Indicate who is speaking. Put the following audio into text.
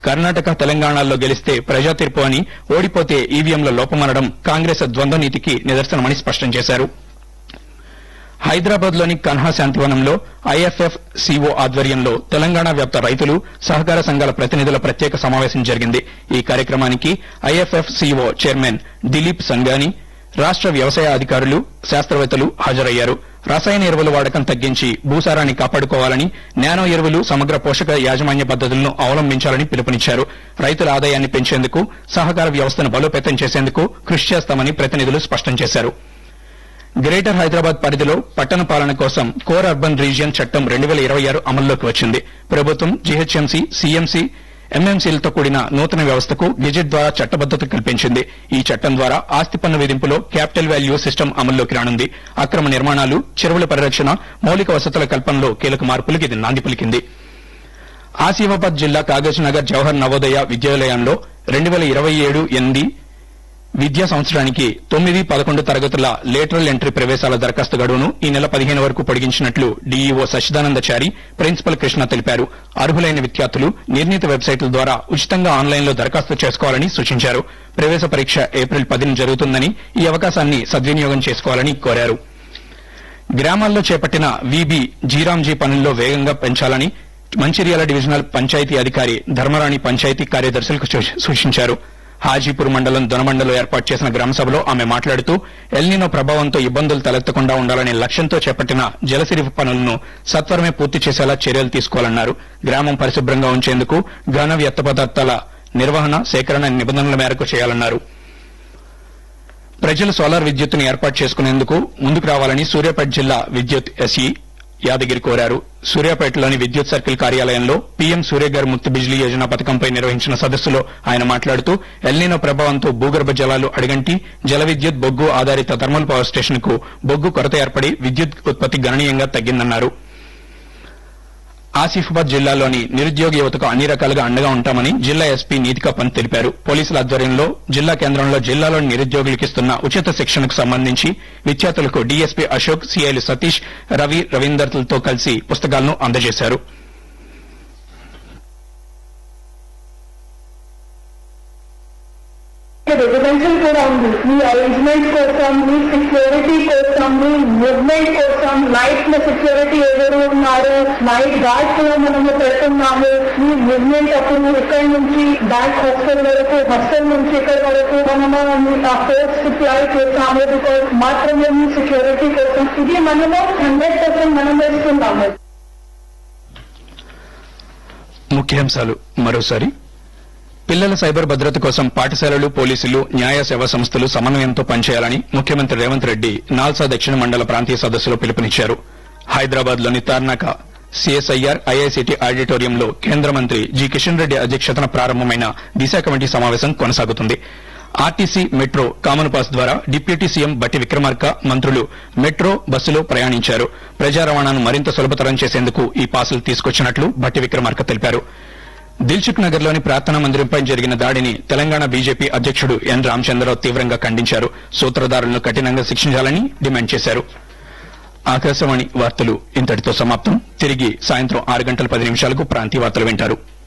Speaker 1: కర్ణాటక తెలంగాణల్లో గెలిస్తే ప్రజా తీర్పు అని ఓడిపోతే ఈవీఎంల లోపమనడం కాంగ్రెస్ ద్వంద్వ నీతికి నిదర్శనమని స్పష్టం చేశారు హైదరాబాద్ లోని కన్హా శాంతివనంలో ఐఎఫ్ఎఫ్ సిఓ ఆధ్వర్యంలో తెలంగాణ వ్యాప్త రైతులు సహకార సంఘాల ప్రతినిధుల ప్రత్యేక సమావేశం జరిగింది ఈ కార్యక్రమానికి ఐఎఫ్ఎఫ్ సిఓ చైర్మన్ దిలీప్ సంగాని రాష్ట వ్యవసాయ అధికారులు శాస్త్రవేత్తలు హాజరయ్యారు రసాయన ఎరువుల వాడకం తగ్గించి భూసారాన్ని కాపాడుకోవాలని నానో ఎరువులు సమగ్ర పోషక యాజమాన్య పద్దతులను అవలంబించాలని పిలుపునిచ్చారు రైతుల ఆదాయాన్ని పెంచేందుకు సహకార వ్యవస్థను బలోపేతం చేసేందుకు కృషి చేస్తామని ప్రతినిధులు స్పష్టం చేశారు గ్రేటర్ హైదరాబాద్ పరిధిలో పట్టణ పాలన కోసం కోర్ అర్బన్ రీజియన్ చట్టం రెండు వేల ఇరవై ఆరు అమల్లోకి వచ్చింది ప్రభుత్వం జీహెచ్ఎంసీ సీఎంసీ ఎంఎంసీలతో కూడిన నూతన వ్యవస్థకు గెజెట్ ద్వారా చట్టబద్దత కల్పించింది ఈ చట్టం ద్వారా ఆస్తి పన్ను విధింపులో క్యాపిటల్ వాల్యూ సిస్టమ్ అమల్లోకి రానుంది అక్రమ నిర్మాణాలు చెరువుల పరిరక్షణ మౌలిక వసతుల కల్పనలో కీలక మార్పులకు ఇది నాంది పలికింది ఆసిఫాబాద్ జిల్లా కాగజ్ నగర్ జవహర్ నవోదయ విద్యాలయంలో రెండు వేల ఇరవై ఏడు ఎనిమిది విద్యా సంవత్సరానికి తొమ్మిది పదకొండు తరగతుల లేటరల్ ఎంట్రీ ప్రవేశాల దరఖాస్తు గడువును ఈ నెల పదిహేను వరకు పొడిగించినట్లు డీఈఓ సచ్చిదానందచారి ప్రిన్సిపల్ కృష్ణ తెలిపారు అర్హులైన విద్యార్థులు నిర్ణీత వెబ్సైట్ల ద్వారా ఉచితంగా ఆన్లైన్లో దరఖాస్తు చేసుకోవాలని సూచించారు ప్రవేశ పరీక్ష ఏప్రిల్ పదిన జరుగుతుందని ఈ అవకాశాన్ని సద్వినియోగం చేసుకోవాలని కోరారు గ్రామాల్లో చేపట్టిన వీబీ జీరాంజీ పనుల్లో వేగంగా పెంచాలని మంచిర్యాల డివిజనల్ పంచాయతీ అధికారి ధర్మరాణి పంచాయతీ కార్యదర్శులకు సూ- సూచించారు హాజీపూర్ మండలం దొనమండలో ఏర్పాటు చేసిన గ్రామ సభలో ఆమె మాట్లాడుతూ ఎల్నినో ప్రభావంతో ఇబ్బందులు తలెత్తకుండా ఉండాలనే లక్ష్యంతో చేపట్టిన జలసిరి పనులను సత్వరమే పూర్తి చేసేలా చర్యలు తీసుకోవాలన్నారు గ్రామం పరిశుభ్రంగా ఉంచేందుకు ఘన వ్యర్థ పదార్థాల నిర్వహణ సేకరణ నిబంధనల మేరకు చేయాలన్నారు ప్రజలు సోలార్ విద్యుత్తును ఏర్పాటు చేసుకునేందుకు ముందుకు రావాలని సూర్యాపేట జిల్లా విద్యుత్ ఎస్ఈ యాదగిరి కోరారు సూర్యాపేటలోని విద్యుత్ సర్కిల్ కార్యాలయంలో పీఎం సూర్యగర్ ముక్తి బిజిలీ యోజన పథకంపై నిర్వహించిన సదస్సులో ఆయన మాట్లాడుతూ ఎల్నినో ప్రభావంతో భూగర్భ జలాలు అడిగంటి జల విద్యుత్ బొగ్గు ఆధారిత థర్మల్ పవర్ స్టేషన్ కు బొగ్గు కొరత ఏర్పడి విద్యుత్ ఉత్పత్తి గణనీయంగా తగ్గిందన్నారు ఆసిఫాబాద్ జిల్లాలోని నిరుద్యోగ యువతకు అన్ని రకాలుగా అండగా ఉంటామని జిల్లా ఎస్పీ నీతికా పంత్ తెలిపారు పోలీసుల ఆధ్వర్యంలో జిల్లా కేంద్రంలో జిల్లాలోని నిరుద్యోగులకు ఇస్తున్న ఉచిత శిక్షణకు సంబంధించి విద్యార్థులకు డీఎస్పీ అశోక్ సీఐలు సతీష్ రవి రవీందర్లతో కలిసి పుస్తకాలను అందజేశారు
Speaker 2: రెసిడెన్షియల్ కూడా ఉంది మీ అరేంజ్మెంట్ కోసం మీ సెక్యూరిటీ కోసం మీ మూవ్మెంట్ కోసం నైట్ లో సెక్యూరిటీ ఎవరు ఉన్నారు నైట్ గార్డ్స్ కూడా మనము పెడుతున్నాము మీ మూవ్మెంట్ అప్పుడు ఇక్కడ నుంచి బ్యాంక్ హాస్టల్ వరకు హాస్టల్ నుంచి ఇక్కడ వరకు మనము మీ ఆ ఫోర్స్ సప్లై చేస్తాము బికాస్ మాత్రమే మీ సెక్యూరిటీ కోసం ఇది మనము హండ్రెడ్ పర్సెంట్ మనం వేస్తున్నాము
Speaker 1: ముఖ్యాంశాలు మరోసారి పిల్లల సైబర్ భద్రత కోసం పాఠశాలలు పోలీసులు న్యాయ సేవా సంస్థలు సమన్వయంతో పనిచేయాలని ముఖ్యమంత్రి రేవంత్ రెడ్డి నాల్సా దక్షిణ మండల ప్రాంతీయ సదస్సులో పిలుపునిచ్చారు హైదరాబాద్ లోని తార్నాక సిఎస్ఐఆర్ ఐఐసిటి ఆడిటోరియంలో కేంద్ర మంత్రి జి కిషన్ రెడ్డి అధ్యక్షతన ప్రారంభమైన దిశ కమిటీ సమావేశం కొనసాగుతుంది ఆర్టీసీ మెట్రో కామన్ పాస్ ద్వారా డిప్యూటీ సీఎం బట్టి విక్రమార్క మంత్రులు మెట్రో బస్సులో ప్రయాణించారు ప్రజా రవాణాను మరింత సులభతరం చేసేందుకు ఈ పాసులు తీసుకొచ్చినట్లు బట్టి విక్రమార్క తెలిపారు దిల్సుఖ్ నగర్ లోని ప్రార్థనా మందిరంపై జరిగిన దాడిని తెలంగాణ బీజేపీ అధ్యక్షుడు ఎన్ రామచంద్రరావు తీవ్రంగా ఖండించారు సూత్రధారులను కఠినంగా శిక్షించాలని డిమాండ్ చేశారు ఆకాశవాణి వార్తలు ఇంతటితో సమాప్తం తిరిగి సాయంత్రం ఆరు గంటల పది నిమిషాలకు ప్రాంతీయ వార్తలు వింటారు